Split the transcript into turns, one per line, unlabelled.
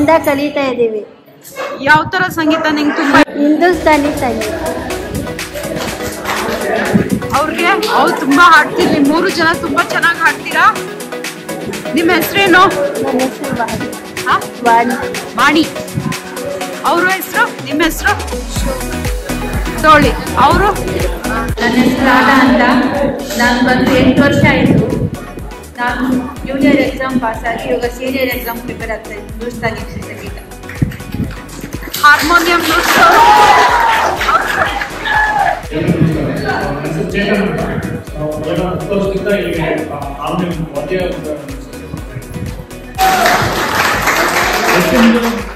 ವರ್ಷದಿಂದ ಕಲಿತಾ ಇದ್ದೀವಿ
ಯಾವ ತರ ಸಂಗೀತ ನಿಂಗೆ ತುಂಬಾ
ಹಿಂದೂಸ್ತಾನಿ ಸಂಗೀತ
ಅವ್ರಿಗೆ ಅವ್ರು ತುಂಬಾ ಹಾಡ್ತೀರಿ ಮೂರು ಜನ ತುಂಬಾ ಚೆನ್ನಾಗಿ ಹಾಡ್ತೀರಾ ನಿಮ್ಮ ಹೆಸರೇನು
ನನ್ನ ಹೆಸರು ವಾಣಿ ವಾಣಿ
ವಾಣಿ ಅವ್ರ ಹೆಸರು ನಿಮ್ಮ ಹೆಸರು ತೋಳಿ ಅವರು
ನನ್ನ ಹೆಸರು ರಾಧಾ ಅಂತ ನಾನು ಬಂದು ಎಂಟು ವರ್ಷ ಆಯಿತು ನಾನು ಜೂನಿಯರ್ ಎಕ್ಸಾಮ್ ಪಾಸ್ ಆಗಿ ಇವಾಗ ಸೀನಿಯರ್ ಎಕ್ಸಾಮ್ ಪ್ರಿಪೇರ್ ಆಗ್ತಾ ಇದ್ದೀನಿ ಹಿಂದೂಸ್ತಾನಿ ಸಂಗೀತ
ಹಾರ್ಮೋನಿಯಂ ನುಡ್ಸೋರು
ಚೇತನ್ ನಾವು ಏನೋ ಹತ್ತು ವರ್ಷದಿಂದ ಇಲ್ಲಿ ಆಮೇಲೆ ಒಂದೇ ಒಂದು ಎಷ್ಟು